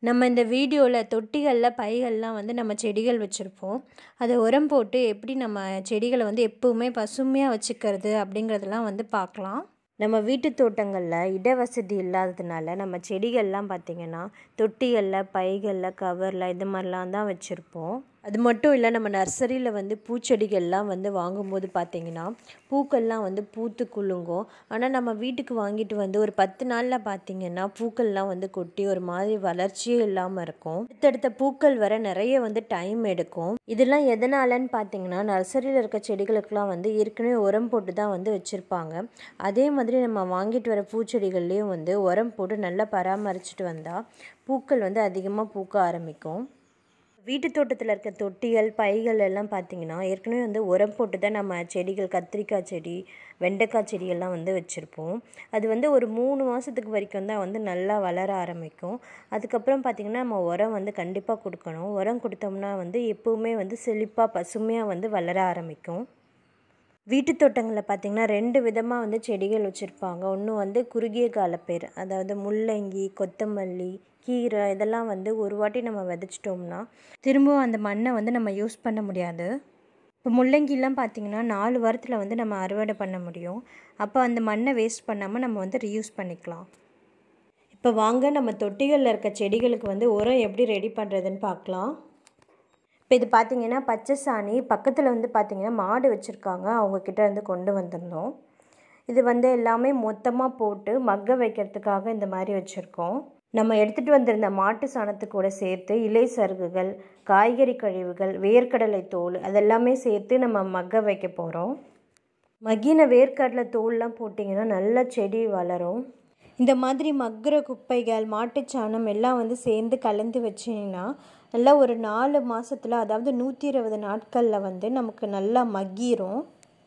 நம்ம இந்த வீடியோவில் தொட்டிகளில் பைகள்லாம் வந்து நம்ம செடிகள் வச்சுருப்போம் அதை உரம் போட்டு எப்படி நம்ம செடிகளை வந்து எப்போவுமே பசுமையாக வச்சுக்கிறது அப்படிங்கிறதெல்லாம் வந்து பார்க்கலாம் நம்ம வீட்டு தோட்டங்களில் இடவசதி இல்லாததுனால நம்ம செடிகள்லாம் பார்த்திங்கன்னா தொட்டிகளில் பைகளில் கவரில் இது மாதிரிலாம் தான் வச்சுருப்போம் அது மட்டும் இல்லை நம்ம நர்சரியில் வந்து பூச்செடிகள்லாம் வந்து வாங்கும்போது பார்த்திங்கன்னா பூக்கள்லாம் வந்து பூத்து குலுங்கும் ஆனால் நம்ம வீட்டுக்கு வாங்கிட்டு வந்து ஒரு பத்து நாளில் பார்த்திங்கன்னா பூக்கள்லாம் வந்து கொட்டி ஒரு மாதிரி வளர்ச்சியே இல்லாமல் இருக்கும் அடுத்தடுத்த பூக்கள் வர நிறைய வந்து டைம் எடுக்கும் இதெல்லாம் எதனாலன்னு பார்த்தீங்கன்னா நர்சரியில் இருக்க செடிகளுக்கெல்லாம் வந்து ஏற்கனவே உரம் போட்டு தான் வந்து வச்சுருப்பாங்க அதே மாதிரி நம்ம வாங்கிட்டு வர பூச்செடிகள்லேயும் வந்து உரம் போட்டு நல்லா பராமரிச்சுட்டு வந்தால் பூக்கள் வந்து அதிகமாக பூக்க ஆரம்பிக்கும் வீட்டு தோட்டத்தில் இருக்க தொட்டிகள் பைகள் எல்லாம் பார்த்திங்கன்னா ஏற்கனவே வந்து உரம் போட்டு தான் நம்ம செடிகள் கத்திரிக்காய் செடி வெண்டைக்காய் செடியெல்லாம் வந்து வச்சுருப்போம் அது வந்து ஒரு மூணு மாதத்துக்கு வரைக்கும் தான் வந்து நல்லா வளர ஆரம்பிக்கும் அதுக்கப்புறம் பார்த்திங்கன்னா நம்ம உரம் வந்து கண்டிப்பாக கொடுக்கணும் உரம் கொடுத்தோம்னா வந்து எப்போவுமே வந்து செழிப்பாக பசுமையாக வந்து வளர ஆரம்பிக்கும் வீட்டு தோட்டங்களில் பார்த்திங்கன்னா ரெண்டு விதமாக வந்து செடிகள் வச்சுருப்பாங்க ஒன்று வந்து குறுகிய கால பேர் அதாவது முள்ளங்கி கொத்தமல்லி கீரை இதெல்லாம் வந்து ஒரு வாட்டி நம்ம விதைச்சிட்டோம்னா திரும்பவும் அந்த மண்ணை வந்து நம்ம யூஸ் பண்ண முடியாது இப்போ முள்ளங்கிலாம் பார்த்திங்கன்னா நாலு வாரத்தில் வந்து நம்ம அறுவடை பண்ண முடியும் அப்போ அந்த மண்ணை வேஸ்ட் பண்ணாமல் நம்ம வந்து ரீயூஸ் பண்ணிக்கலாம் இப்போ வாங்க நம்ம தொட்டிகளில் இருக்க செடிகளுக்கு வந்து உரம் எப்படி ரெடி பண்ணுறதுன்னு பார்க்கலாம் இப்போ இது பார்த்திங்கன்னா பச்சை சாணி பக்கத்தில் வந்து பார்த்திங்கன்னா மாடு வச்சுருக்காங்க அவங்கக்கிட்ட இருந்து கொண்டு வந்திருந்தோம் இது வந்து எல்லாமே மொத்தமாக போட்டு மக்க வைக்கிறதுக்காக இந்த மாதிரி வச்சுருக்கோம் நம்ம எடுத்துகிட்டு வந்திருந்த மாட்டு சாணத்து கூட சேர்த்து இலை சருகுகள் காய்கறி கழிவுகள் வேர்க்கடலை தோல் அதெல்லாமே சேர்த்து நம்ம மக்க வைக்க போகிறோம் மக்கின வேர்க்கடலை தோல்லாம் போட்டிங்கன்னா நல்லா செடி வளரும் இந்த மாதிரி மக்குற குப்பைகள் மாட்டுச்சாணம் எல்லாம் வந்து சேர்ந்து கலந்து வச்சிங்கன்னா நல்லா ஒரு நாலு மாதத்தில் அதாவது நூற்றி இருபது நாட்களில் வந்து நமக்கு நல்லா மக்கிரும்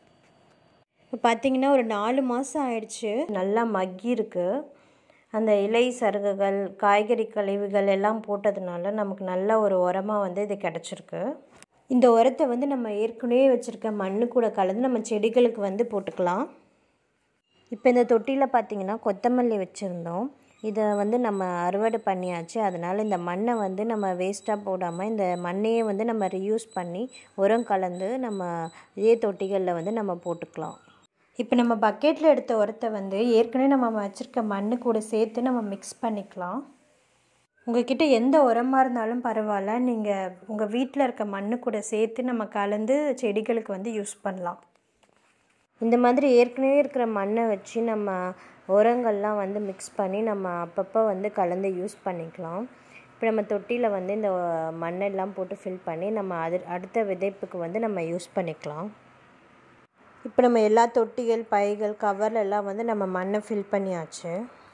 இப்போ பார்த்திங்கன்னா ஒரு நாலு மாதம் ஆயிடுச்சு நல்லா மக்கியிருக்கு அந்த இலை சருகுகள் காய்கறி கழிவுகள் எல்லாம் போட்டதுனால நமக்கு நல்ல ஒரு உரமாக வந்து இது கிடச்சிருக்கு இந்த உரத்தை வந்து நம்ம ஏற்கனவே வச்சுருக்க மண்ணு கூட கலந்து நம்ம செடிகளுக்கு வந்து போட்டுக்கலாம் இப்போ இந்த தொட்டியில் பார்த்திங்கன்னா கொத்தமல்லி வச்சுருந்தோம் இதை வந்து நம்ம அறுவடை பண்ணியாச்சு அதனால் இந்த மண்ணை வந்து நம்ம வேஸ்ட்டாக போடாமல் இந்த மண்ணையே வந்து நம்ம ரியூஸ் பண்ணி உரம் கலந்து நம்ம இதே தொட்டிகளில் வந்து நம்ம போட்டுக்கலாம் இப்போ நம்ம பக்கெட்டில் எடுத்த உரத்தை வந்து ஏற்கனவே நம்ம வச்சுருக்க மண்ணு கூட சேர்த்து நம்ம மிக்ஸ் பண்ணிக்கலாம் உங்ககிட்ட எந்த உரமாக இருந்தாலும் பரவாயில்ல நீங்கள் உங்கள் வீட்டில் இருக்க மண்ணு கூட சேர்த்து நம்ம கலந்து செடிகளுக்கு வந்து யூஸ் பண்ணலாம் இந்த மாதிரி ஏற்கனவே இருக்கிற மண்ணை வச்சு நம்ம உரங்கள்லாம் வந்து மிக்ஸ் பண்ணி நம்ம அப்பப்போ வந்து கலந்து யூஸ் பண்ணிக்கலாம் இப்போ நம்ம தொட்டியில் வந்து இந்த மண்ணெல்லாம் போட்டு ஃபில் பண்ணி நம்ம அது அடுத்த விதைப்புக்கு வந்து நம்ம யூஸ் பண்ணிக்கலாம் இப்போ நம்ம எல்லா தொட்டிகள் பைகள் கவர்லெல்லாம் வந்து நம்ம மண்ணை ஃபில் பண்ணியாச்சு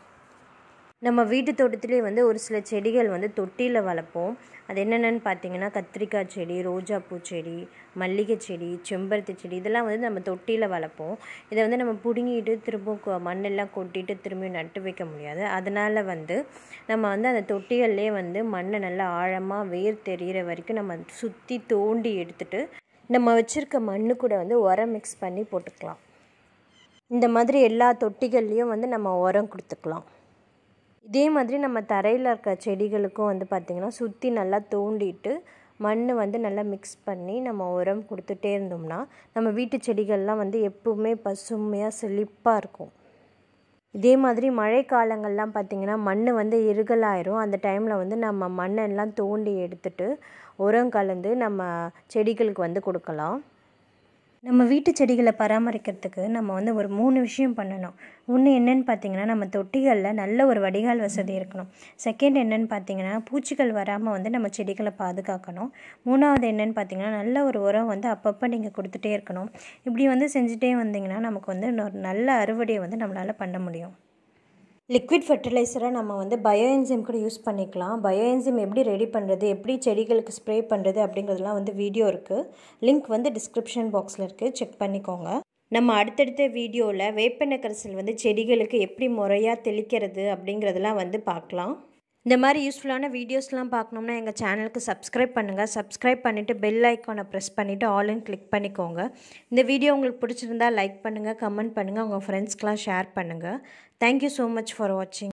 நம்ம வீட்டு தோட்டத்திலே வந்து ஒரு சில செடிகள் வந்து தொட்டியில் வளர்ப்போம் அது என்னென்னு பார்த்தீங்கன்னா கத்திரிக்காய் செடி ரோஜாப்பூ செடி மல்லிகை செடி செம்பருத்தி செடி இதெல்லாம் வந்து நம்ம தொட்டியில் வளர்ப்போம் இதை வந்து நம்ம பிடுங்கிட்டு திரும்ப மண்ணெல்லாம் கொட்டிட்டு திரும்பி நட்டு வைக்க முடியாது அதனால் வந்து நம்ம வந்து அந்த தொட்டிகள்லேயே வந்து மண்ணை நல்லா ஆழமாக வேர் தெரிகிற வரைக்கும் நம்ம சுற்றி தோண்டி எடுத்துட்டு நம்ம வச்சுருக்க மண்ணு கூட வந்து உரம் மிக்ஸ் பண்ணி போட்டுக்கலாம் இந்த மாதிரி எல்லா தொட்டிகள்லேயும் வந்து நம்ம உரம் கொடுத்துக்கலாம் இதே மாதிரி நம்ம தரையில் இருக்க செடிகளுக்கும் வந்து பார்த்திங்கன்னா சுற்றி நல்லா தோண்டிட்டு மண் வந்து நல்லா மிக்ஸ் பண்ணி நம்ம உரம் கொடுத்துட்டே இருந்தோம்னா நம்ம வீட்டு செடிகள்லாம் வந்து எப்பவுமே பசுமையாக செழிப்பாக இருக்கும் இதே மாதிரி மழை காலங்கள்லாம் பார்த்திங்கன்னா மண் வந்து இருகலாயிரும் அந்த டைமில் வந்து நம்ம மண்ணெல்லாம் தோண்டி எடுத்துட்டு உரம் கலந்து நம்ம செடிகளுக்கு வந்து கொடுக்கலாம் நம்ம வீட்டு செடிகளை பராமரிக்கிறதுக்கு நம்ம வந்து ஒரு மூணு விஷயம் பண்ணணும் ஒன்று என்னென்னு பார்த்தீங்கன்னா நம்ம தொட்டிகளில் நல்ல ஒரு வடிகால் வசதி இருக்கணும் செகண்ட் என்னென்னு பார்த்தீங்கன்னா பூச்சிகள் வராமல் வந்து நம்ம செடிகளை பாதுகாக்கணும் மூணாவது என்னென்னு பார்த்தீங்கன்னா நல்ல ஒரு உரம் வந்து அப்பப்போ நீங்கள் கொடுத்துட்டே இருக்கணும் இப்படி வந்து செஞ்சுட்டே வந்தீங்கன்னா நமக்கு வந்து ஒரு நல்ல அறுவடையை வந்து நம்மளால் பண்ண முடியும் லிக்விட் ஃபெர்டிலைசரை நம்ம வந்து பயோ என்சைம் கூட யூஸ் பண்ணிக்கலாம் பயோ என்சைம் எப்படி ரெடி பண்ணுறது எப்படி செடிகளுக்கு ஸ்ப்ரே பண்ணுறது அப்படிங்கிறதுலாம் வந்து வீடியோ இருக்குது லிங்க் வந்து டிஸ்கிரிப்ஷன் பாக்ஸில் இருக்குது செக் பண்ணிக்கோங்க நம்ம அடுத்தடுத்த வீடியோவில் வேப்பெண்ணெய் கரைசல் வந்து செடிகளுக்கு எப்படி முறையாக தெளிக்கிறது அப்படிங்கிறதெல்லாம் வந்து பார்க்கலாம் இந்த மாதிரி யூஸ்ஃபுல்லான வீடியோஸ்லாம் பார்க்கணும்னா எங்கள் சேனலுக்கு சப்ஸ்கிரைப் பண்ணுங்கள் சப்ஸ்கிரைப் பண்ணிவிட்டு பெல் ஐக்கானை ப்ரெஸ் பண்ணிவிட்டு ஆல்னு கிளிக் பண்ணிக்கோங்க இந்த வீடியோ உங்களுக்கு பிடிச்சிருந்தா லைக் பண்ணுங்கள் கமெண்ட் பண்ணுங்கள் உங்கள் ஃப்ரெண்ட்ஸ்க்கெலாம் ஷேர் பண்ணுங்கள் தேங்க்யூ ஸோ மச் ஃபார் வாட்சிங்